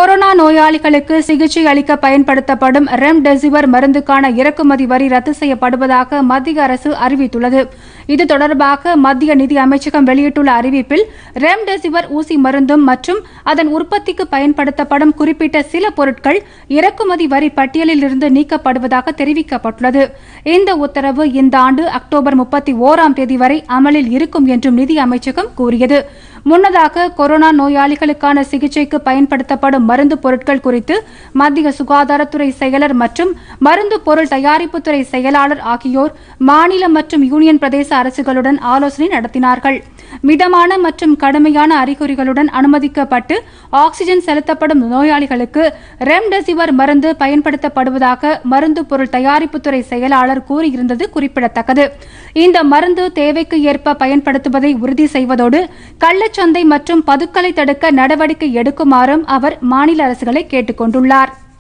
corona நோயாளிகளுக்கு சிகிச்சை அளிக்க பயன்படுத்தப்படும் ரெம்டெசிவிர் மருந்துக்கான இறக்குமதி வரி ரத்து செய்யப்படுவதாக மத்திய அரசு அறிவித்துள்ளது இது தொடர்பாக மத்திய நிதி அமைச்சகம் வெளியிட்டுள்ள அறிவிப்பில் ரெம்டெசிவிர் ஊசி மருந்தும் மற்றும் அதன் உற்பத்திக்கு பயன்படுத்தப்படும் குறிப்பிட்ட சில பொருட்கள் இறக்குமதி வரி பட்டியலில் இருந்து நீக்கப்படுவதாக தெரிவிக்கப்பட்டுள்ளது இந்த உத்தரவு இந்த ஆண்டு அக்டோபர் முப்பத்தி ஓராம் தேதி வரை அமலில் இருக்கும் என்றும் நிதி அமைச்சகம் கூறியது முன்னதாக கொரோனா நோயாளிகளுக்கான சிகிச்சைக்கு பயன்படுத்தப்படும் மருந்து பொருட்கள் குறித்து மத்திய சுகாதாரத்துறை செயலர் மற்றும் மருந்து பொருள் தயாரிப்புத்துறை செயலாளர் ஆகியோர் மாநில மற்றும் யூனியன் பிரதேச அரசுகளுடன் ஆலோசனை நடத்தினார்கள் மிதமான மற்றும் கடுமையான அறிகுறிகளுடன் அனுமதிக்கப்பட்டு ஆக்ஸிஜன் செலுத்தப்படும் நோயாளிகளுக்கு ரெம்டெசிவிர் மருந்து பயன்படுத்தப்படுவதாக மருந்து பொருள் தயாரிப்புத்துறை செயலாளர் கூறியிருந்தது குறிப்பிடத்தக்கது இந்த மருந்து தேவைக்கு ஏற்ப பயன்படுத்துவதை உறுதி செய்வதோடு கள்ளச்சந்தை மற்றும் பதுக்கலை தடுக்க நடவடிக்கை எடுக்குமாறும் அவர் மாநில அரசுகளை கேட்டுக் கொண்டுள்ளார்